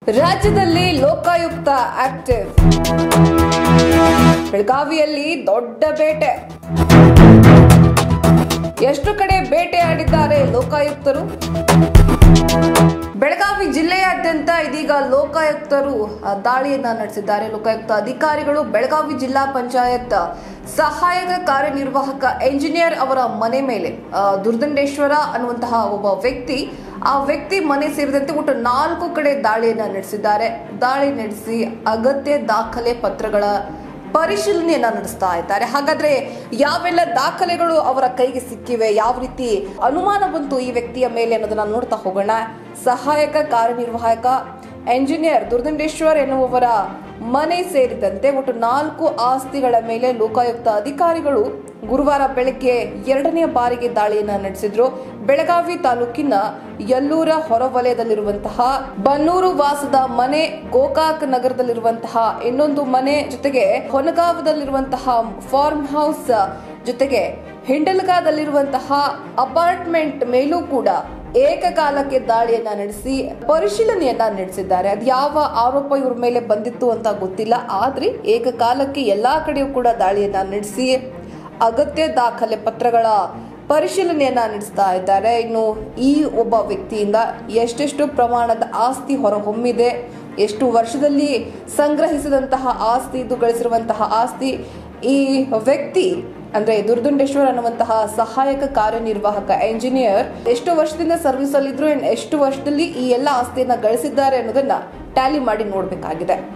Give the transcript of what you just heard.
ರಾಜ್ಯದಲ್ಲಿ ಲೋಕಾಯುಕ್ತ ಆಕ್ಟಿವ್ ಬೆಳಗಾವಿಯಲ್ಲಿ ದೊಡ್ಡ ಬೇಟೆ ಎಷ್ಟು ಕಡೆ ಬೇಟೆ ಆಡಿದ್ದಾರೆ ಲೋಕಾಯುಕ್ತರು ಬೆಳಗಾವಿ ಜಿಲ್ಲೆಯಾದ್ಯಂತ ಇದೀಗ ಲೋಕಾಯುಕ್ತರು ಆ, ದಾಳಿಯನ್ನ ನಡೆಸಿದ್ದಾರೆ ಲೋಕಾಯುಕ್ತ ಅಧಿಕಾರಿಗಳು ಬೆಳಗಾವಿ ಜಿಲ್ಲಾ ಪಂಚಾಯತ್ ಸಹಾಯಕ ಕಾರ್ಯನಿರ್ವಾಹಕ ಎಂಜಿನಿಯರ್ ಅವರ ಮನೆ ಮೇಲೆ ಆ, ದುರ್ದಂಡೇಶ್ವರ ಅನ್ನುವಂತಹ ಒಬ್ಬ ವ್ಯಕ್ತಿ ಆ ವ್ಯಕ್ತಿ ಮನೆ ಸೇರಿದಂತೆ ಒಟ್ಟು ನಾಲ್ಕು ಕಡೆ ದಾಳಿಯನ್ನ ನಡೆಸಿದ್ದಾರೆ ದಾಳಿ ನಡೆಸಿ ಅಗತ್ಯ ದಾಖಲೆ ಪತ್ರಗಳ ಪರಿಶೀಲನೆಯನ್ನ ನಡೆಸ್ತಾ ಇದ್ದಾರೆ ಹಾಗಾದ್ರೆ ಯಾವೆಲ್ಲ ದಾಖಲೆಗಳು ಅವರ ಕೈಗೆ ಸಿಕ್ಕಿವೆ ಯಾವ ರೀತಿ ಅನುಮಾನ ಬಂತು ಈ ವ್ಯಕ್ತಿಯ ಮೇಲೆ ಅನ್ನೋದನ್ನ ನೋಡ್ತಾ ಹೋಗೋಣ ಸಹಾಯಕ ಕಾರ್ಯನಿರ್ವಾಹಕ ಎಂಜಿನಿಯರ್ ದುರ್ದಂಡೇಶ್ವರ್ ಎನ್ನುವವರ ಮನೆ ಸೇರಿದಂತೆ ಒಟ್ಟು ನಾಲ್ಕು ಆಸ್ತಿಗಳ ಮೇಲೆ ಲೋಕಾಯುಕ್ತ ಅಧಿಕಾರಿಗಳು ಗುರುವಾರ ಬೆಳಗ್ಗೆ ಎರಡನೆಯ ಬಾರಿಗೆ ದಾಳಿಯನ್ನ ನಡೆಸಿದ್ರು ಬೆಳಗಾವಿ ತಾಲೂಕಿನ ಯಲ್ಲೂರ ಹೊರವಲಯದಲ್ಲಿರುವಂತಹ ಬನ್ನೂರು ವಾಸದ ಮನೆ ಗೋಕಾಕ್ ನಗರದಲ್ಲಿರುವಂತಹ ಇನ್ನೊಂದು ಮನೆ ಜೊತೆಗೆ ಹೊನಗಾವದಲ್ಲಿರುವಂತಹ ಫಾರ್ಮ್ ಹೌಸ್ ಜೊತೆಗೆ ಹಿಂಡಲ್ಗಾದಲ್ಲಿರುವಂತಹ ಅಪಾರ್ಟ್ಮೆಂಟ್ ಮೇಲೂ ಕೂಡ ಏಕಕಾಲಕ್ಕೆ ದಾಳಿಯನ್ನ ನಡೆಸಿ ಪರಿಶೀಲನೆಯನ್ನ ನಡೆಸಿದ್ದಾರೆ ಅದು ಯಾವ ಆರೋಪ ಇವ್ರ ಮೇಲೆ ಬಂದಿತ್ತು ಅಂತ ಗೊತ್ತಿಲ್ಲ ಆದ್ರೆ ಏಕಕಾಲಕ್ಕೆ ಎಲ್ಲಾ ಕಡೆಯೂ ಕೂಡ ದಾಳಿಯನ್ನ ನಡೆಸಿ ಅಗತ್ಯ ದಾಖಲೆ ಪತ್ರಗಳ ಪರಿಶೀಲನೆಯನ್ನ ನಡೆಸ್ತಾ ಇದ್ದಾರೆ ಇನ್ನು ಈ ಒಬ್ಬ ವ್ಯಕ್ತಿಯಿಂದ ಎಷ್ಟೆಷ್ಟು ಪ್ರಮಾಣದ ಆಸ್ತಿ ಹೊರಹೊಮ್ಮಿದೆ ಎಷ್ಟು ವರ್ಷದಲ್ಲಿ ಸಂಗ್ರಹಿಸಿದಂತಹ ಆಸ್ತಿ ಇದು ಗಳಿಸಿರುವಂತಹ ಆಸ್ತಿ ಈ ವ್ಯಕ್ತಿ ಅಂದ್ರೆ ದುರ್ದುಂಡೇಶ್ವರ್ ಅನ್ನುವಂತಹ ಸಹಾಯಕ ಕಾರ್ಯನಿರ್ವಾಹಕ ಎಂಜಿನಿಯರ್ ಎಷ್ಟು ವರ್ಷದಿಂದ ಸರ್ವಿಸ್ ಅಲ್ಲಿದ್ರು and ಎಷ್ಟು ವರ್ಷದಲ್ಲಿ ಈ ಎಲ್ಲ ಆಸ್ತಿಯನ್ನ ಗಳಿಸಿದ್ದಾರೆ ಅನ್ನೋದನ್ನ ಟ್ಯಾಲಿ ಮಾಡಿ ನೋಡ್ಬೇಕಾಗಿದೆ